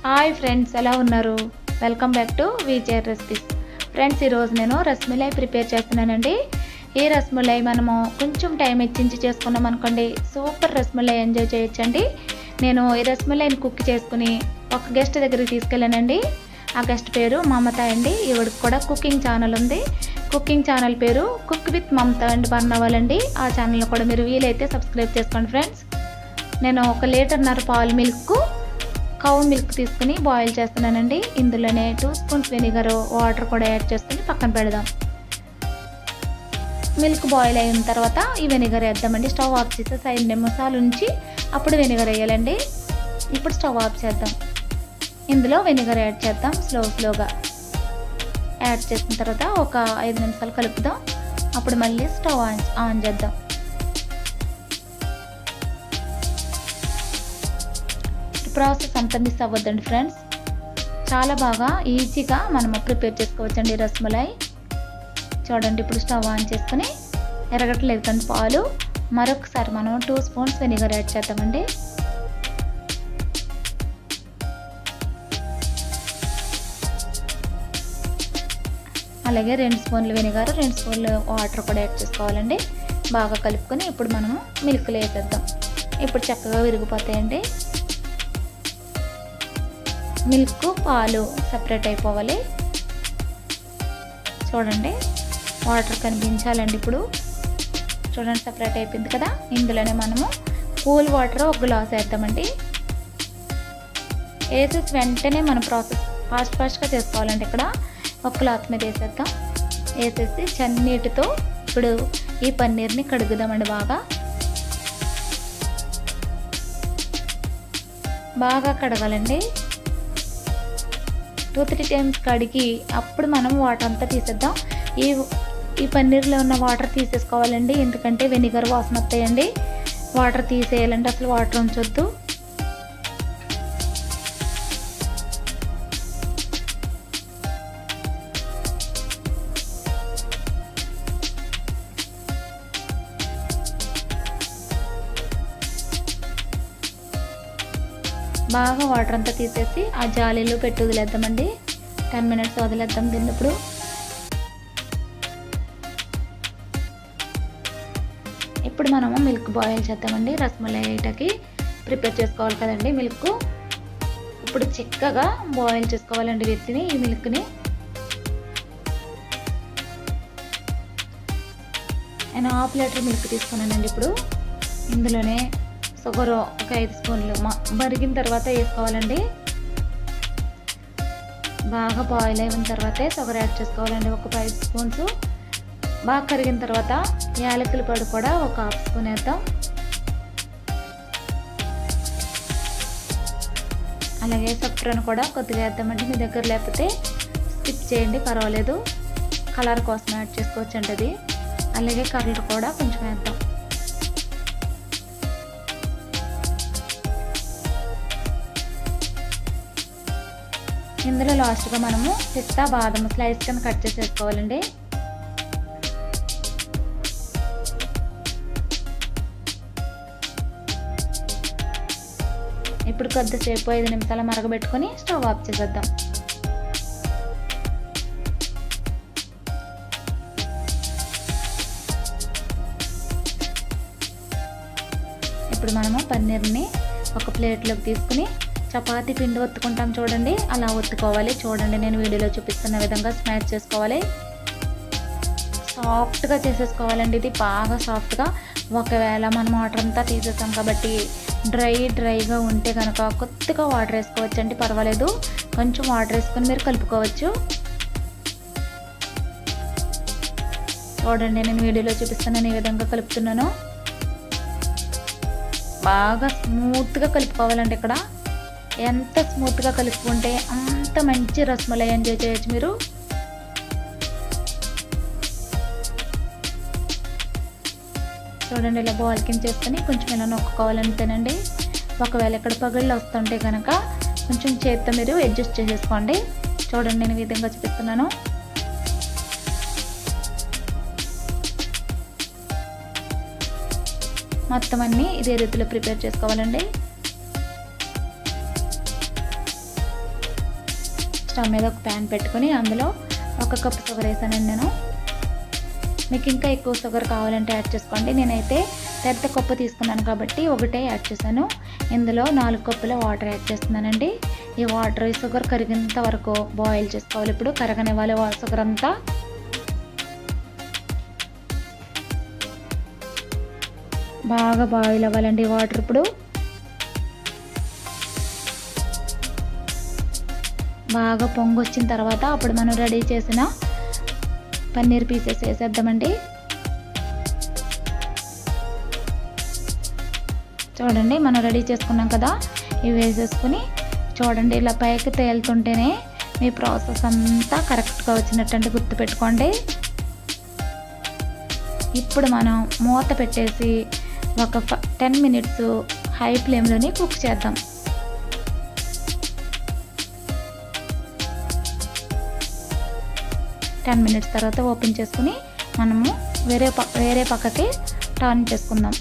hi friends ఎలా ఉన్నారు welcome back to Vijay recipes friends ఈరోజు నేను రస్మలై ప్రిపేర్ చేస్తున్నానండి ఈ రస్మలై మనము కొంచెం టైం ఇచ్చించి చేసుకున్నాం అనుకోండి సూపర్ రస్మలై ఎంజాయ్ చేయొచ్చండి నేను ఈ రస్మలైని కుక్ చేసుకుని ఒక గెస్ట్ దగ్గరికి తీసుకెళ్ళానండి ఆ గెస్ట్ పేరు మమత అండి ఈవిడికి కూడా కుకింగ్ ఛానల్ ఉంది కుకింగ్ ఛానల్ పేరు కుక్ విత్ మమత అండి బర్నవాల్ అండి ఆ ఛానల్ కూడా మీరు వీలైతే సబ్స్క్రైబ్ చేసుకోండి ఫ్రెండ్స్ నేను ఒక లీటర్న్నర పాలు మిల్క్ కౌ మిల్క్ తీసుకుని బాయిల్ చేస్తున్నానండి ఇందులోనే టూ స్పూన్స్ వెనిగర్ వాటర్ కూడా యాడ్ చేసుకుని పక్కన పెడదాం మిల్క్ బాయిల్ అయిన తర్వాత ఈ వెనిగర్ వేద్దామండి స్టవ్ ఆఫ్ చేసేసి ఐదు నిమిషాలు ఉంచి అప్పుడు వెనిగర్ వేయాలండి ఇప్పుడు స్టవ్ ఆఫ్ చేద్దాం ఇందులో వెనిగర్ యాడ్ చేద్దాం స్లో స్లోగా యాడ్ చేసిన తర్వాత ఒక ఐదు నిమిషాలు కలుపుదాం అప్పుడు మళ్ళీ స్టవ్ ఆన్ ఆన్ చేద్దాం ప్రాసెస్ అంతా మిస్ అవ్వద్దండి ఫ్రెండ్స్ చాలా బాగా ఈజీగా మనము ప్రిపేర్ చేసుకోవచ్చండి రసమలై చూడండి ఇప్పుడు స్టవ్ ఆన్ చేసుకుని ఎరగట్లేదు కానీ పాలు మరొకసారి మనం టూ స్పూన్స్ వెనిగర్ యాడ్ చేద్దామండి అలాగే రెండు స్పూన్లు వెనిగర్ రెండు స్పూన్లు వాటర్ కూడా యాడ్ చేసుకోవాలండి బాగా కలుపుకొని ఇప్పుడు మనము మిల్క్లో వేసేద్దాం ఇప్పుడు చక్కగా విరిగిపోతాయండి మిల్క్ పాలు సపరేట్ అయిపోవాలి చూడండి వాటర్ కనిపించాలండి ఇప్పుడు చూడండి సపరేట్ అయిపోయింది కదా ఇందులోనే మనము కూల్ వాటర్ ఒక గ్లాస్ వేద్దామండి వేసేసి వెంటనే మన ప్రాసెస్ ఫాస్ట్ ఫాస్ట్గా చేసుకోవాలండి ఇక్కడ ఒక క్లాత్ మీద వేసేద్దాం వేసేసి చన్నీటితో ఇప్పుడు ఈ పన్నీర్ని కడుగుదామండి బాగా బాగా కడగాలండి టూ త్రీ టైమ్స్ కడిగి అప్పుడు మనం వాటర్ అంతా తీసేద్దాం ఈ ఈ పన్నీర్లో ఉన్న వాటర్ తీసేసుకోవాలండి ఎందుకంటే వెనిగర్ వాసన వస్తాయండి వాటర్ తీసేయాలండి అసలు వాటర్ ఉంచొద్దు బాగా వాటర్ అంతా తీసేసి ఆ జాలీలో పెట్టి వదిలేద్దామండి టెన్ మినిట్స్ వదిలేద్దాం దీన్ని ఇప్పుడు ఇప్పుడు మనము మిల్క్ బాయిల్ చేద్దామండి రసమలైటకి ప్రిపేర్ చేసుకోవాలి కదండి మిల్క్ ఇప్పుడు చిక్కగా బాయిల్ చేసుకోవాలండి వీటిని ఈ మిల్క్ని నేను హాఫ్ లీటర్ మిల్క్ తీసుకున్నానండి ఇప్పుడు ఇందులోనే షుగర్ ఒక ఐదు స్పూన్లు మరిగిన తర్వాత వేసుకోవాలండి బాగా బాయిల్ అయిన తర్వాతే షుగర్ యాడ్ చేసుకోవాలండి ఒక ఫైవ్ స్పూన్స్ బాగా కరిగిన తర్వాత యాలకుల పొడి కూడా ఒక హాఫ్ స్పూన్ వేద్దాం అలాగే సఫ్రాన్ కూడా కొద్దిగా వేద్దామండి మీ దగ్గర లేకపోతే స్కిప్ చేయండి పర్వాలేదు కలర్ కోసం యాడ్ చేసుకోవచ్చు అండి అది అలాగే కర్రలు కూడా కొంచెం వేద్దాం ఇందులో లాస్ట్గా మనము పిస్తా బాదం స్లైస్ కింద కట్ చేసేసుకోవాలండి ఇప్పుడు కొద్దిసేపు ఐదు నిమిషాలు మరగబెట్టుకొని స్టవ్ ఆఫ్ చేసేద్దాం ఇప్పుడు మనము పన్నీర్ని ఒక ప్లేట్లోకి తీసుకుని చపాతీ పిండి ఒత్తుకుంటాం చూడండి అలా ఒత్తుకోవాలి చూడండి నేను వీడియోలో చూపిస్తున్న విధంగా స్మాష్ చేసుకోవాలి సాఫ్ట్గా చేసేసుకోవాలండి ఇది బాగా సాఫ్ట్గా ఒకవేళ మనం వాటర్ అంతా తీసేసాం కాబట్టి డ్రై డ్రైగా ఉంటే కనుక కొద్దిగా వాటర్ వేసుకోవచ్చు అండి పర్వాలేదు కొంచెం వాటర్ వేసుకొని మీరు కలుపుకోవచ్చు చూడండి నేను వీడియోలో చూపిస్తున్నాను ఈ విధంగా కలుపుతున్నాను బాగా స్మూత్గా కలుపుకోవాలండి ఇక్కడ ఎంత స్మూత్గా కలుపుకుంటే అంత మంచి రసమలై ఎంజాయ్ చేయొచ్చు మీరు చూడండి ఇలా బాల్ కింద చేసుకొని కొంచెం ఇలా నొక్కుకోవాలంతేనండి ఒకవేళ ఇక్కడ పగిళ్ళు వస్తుంటే కనుక కొంచెం చేత్తో మీరు అడ్జస్ట్ చేసేసుకోండి చూడండి నేను ఈ విధంగా చూపిస్తున్నాను మొత్తం అన్నీ ఇదే రీతిలో ప్రిపేర్ చేసుకోవాలండి స్టవ్ మీద ఒక ప్యాన్ పెట్టుకొని అందులో ఒక కప్పు షుగర్ వేసానండి నేను మీకు ఇంకా ఎక్కువ షుగర్ కావాలంటే యాడ్ చేసుకోండి నేనైతే పెద్ద కప్పు తీసుకున్నాను కాబట్టి ఒకటే యాడ్ చేశాను ఇందులో నాలుగు కప్పుల వాటర్ యాడ్ చేస్తున్నానండి ఈ వాటర్ ఈ షుగర్ కరిగేంత వరకు బాయిల్ చేసుకోవాలి ఇప్పుడు కరగనివ్వాలి షుగర్ అంతా బాగా బాయిల్ అవ్వాలండి వాటర్ ఇప్పుడు బాగా పొంగు వచ్చిన తర్వాత అప్పుడు మనం రెడీ చేసిన పన్నీర్ పీసెస్ వేసేద్దామండి చూడండి మనం రెడీ చేసుకున్నాం కదా ఇవి వేసేసుకుని చూడండి ఇలా పైకి తేలుతుంటేనే మీ ప్రాసెస్ అంతా కరెక్ట్గా వచ్చినట్టు గుర్తుపెట్టుకోండి ఇప్పుడు మనం మూత పెట్టేసి ఒక టెన్ మినిట్స్ హై ఫ్లేమ్లోనే కుక్ చేద్దాం టెన్ మినిట్స్ తర్వాత ఓపెన్ చేసుకుని మనము వేరే పక్క వేరే పక్కకి టర్న్ చేసుకుందాం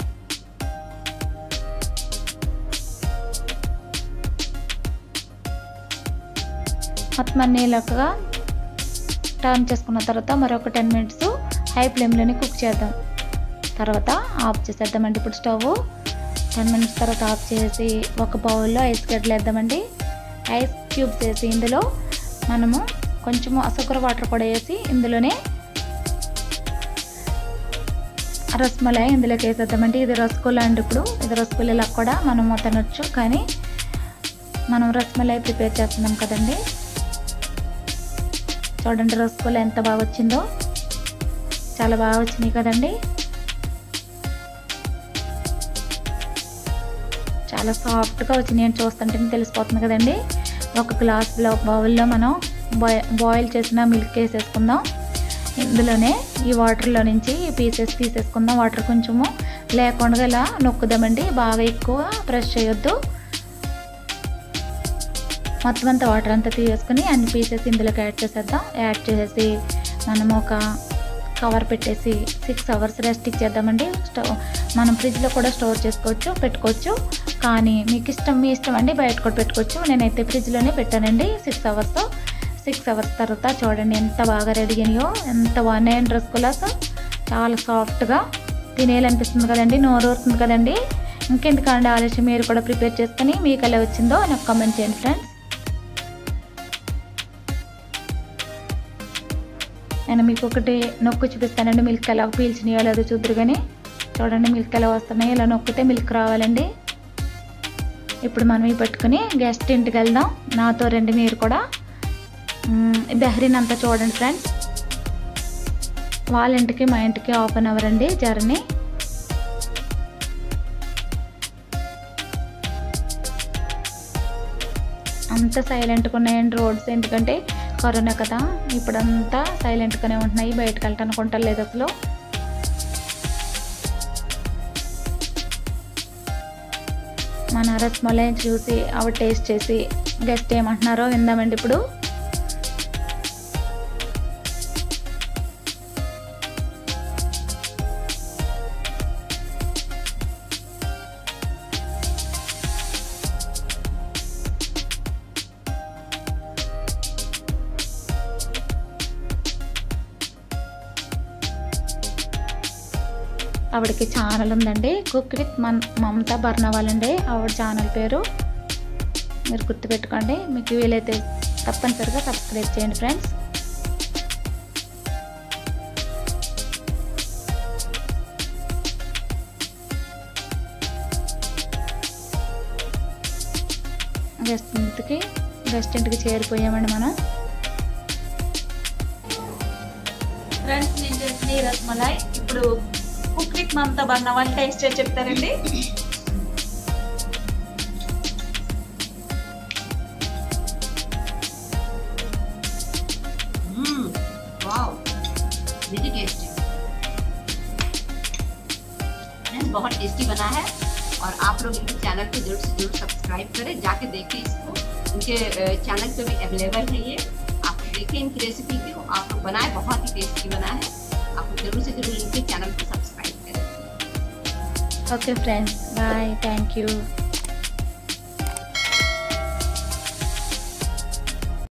మొత్తం అన్ని ఇలాగా టర్న్ చేసుకున్న తర్వాత మరొక టెన్ మినిట్స్ హై ఫ్లేమ్లోనే కుక్ చేద్దాం తర్వాత ఆఫ్ చేసేద్దామండి ఇప్పుడు స్టవ్ టెన్ మినిట్స్ తర్వాత ఆఫ్ చేసి ఒక బౌల్లో ఐస్ గడ్డలు వేద్దామండి ఐస్ క్యూబ్స్ వేసి ఇందులో మనము కొంచెము అసకర వాటర్ కూడా వేసి ఇందులోనే రసమలై ఇందులోకి వేసేద్దామండి ఇది రసగుల్లా అండి ఇప్పుడు ఇది రసగుల్లా కూడా మనము తినొచ్చు కానీ మనం రసమలై ప్రిపేర్ చేస్తున్నాం కదండి చూడండి రసగుల్లా ఎంత బాగా వచ్చిందో చాలా బాగా వచ్చినాయి కదండి చాలా సాఫ్ట్గా వచ్చినాయి అని చూస్తుంటే తెలిసిపోతుంది కదండి ఒక గ్లాస్ బౌల్లో మనం బాయిల్ చేసిన మిల్క్ వేసేసుకుందాం ఇందులోనే ఈ వాటర్లో నుంచి ఈ పీసెస్ తీసేసుకుందాం వాటర్ కొంచెము లేకుండా ఇలా నొక్కుదామండి బాగా ఎక్కువ ప్రెస్ చేయొద్దు మొత్తం అంతా వాటర్ అంతా తీసేసుకుని అన్ని పీసెస్ ఇందులోకి యాడ్ చేసేద్దాం యాడ్ చేసేసి మనం ఒక కవర్ పెట్టేసి సిక్స్ అవర్స్ రెస్ట్ ఇచ్చేద్దామండి స్టవ్ మనం ఫ్రిడ్జ్లో కూడా స్టోర్ చేసుకోవచ్చు పెట్టుకోవచ్చు కానీ మీకు ఇష్టం మీ ఇష్టం అండి బయట కూడా పెట్టుకోవచ్చు నేనైతే ఫ్రిడ్జ్లోనే పెట్టానండి సిక్స్ అవర్స్ సిక్స్ అవర్స్ తర్వాత చూడండి ఎంత బాగా రెడీ అయినాయో ఎంత బాగున్నాయండి రసగుల్లాస్ చాలా సాఫ్ట్గా తినేయాలనిపిస్తుంది కదండి నోరు ఊరుతుంది కదండి ఇంకెందుకండి ఆలస్యం మీరు కూడా ప్రిపేర్ చేసుకొని మీకు ఎలా వచ్చిందో నాకు కామెంట్ చేయండి ఫ్రెండ్స్ నేను మీకు ఒకటి నొక్కు చూపిస్తానండి మిల్క్ ఎలా పీల్చినాయో లేదో చూద్దరు కానీ చూడండి మిల్క్ ఎలా వస్తున్నాయి ఇలా నొక్కితే మిల్క్ రావాలండి ఇప్పుడు మనం ఇవి పట్టుకుని గెస్ట్ ఇంటికి వెళ్దాం నాతో రండి మీరు కూడా బెహ్రీన్ అంతా చూడండి ఫ్రెండ్స్ వాళ్ళ ఇంటికి మా ఇంటికి హాఫ్ అన్ అవర్ అండి జర్నీ అంత సైలెంట్గా ఉన్నాయండి రోడ్స్ ఎందుకంటే కరోనా కదా ఇప్పుడంతా సైలెంట్గానే ఉంటున్నాయి బయటకు వెళ్ళటానికి ఉండలేదు అసలు మన రసమలై చూసి ఆవిడ టేస్ట్ చేసి గెస్ట్ ఏమంటున్నారో విందామండి ఇప్పుడు ఆవిడకి ఛానల్ ఉందండి కుక్ విత్ మన్ మమతా బర్నవాల్ అండి ఆవిడ ఛానల్ పేరు మీరు గుర్తుపెట్టుకోండి మీకు వీలైతే తప్పనిసరిగా సబ్స్క్రైబ్ చేయండి ఫ్రెండ్స్ గెస్ట్ ఇంటికి గెస్ట్ ఇంటికి చేరిపోయామండి మనం ఫ్రెండ్స్ నేను చేసిన ఈ రసమలై ఇప్పుడు cook with Mamata Barnwal taste చేసి చెప్తారండి वाओ वेरी टेस्टी फ्रेंड्स बहुत टेस्टी बना है और आप लोग इनके चैनल को जरूर से जरूर सब्सक्राइब करें जाके देखें इसको इनके चैनल पे भी अवेलेबल है ये आप देखें इनकी रेसिपी को आप लोग बनाए बहुत ही टेस्टी बना है आप लोग जरूर से जरूर इनके चैनल को सब्सक्राइब करें okay friends bye thank you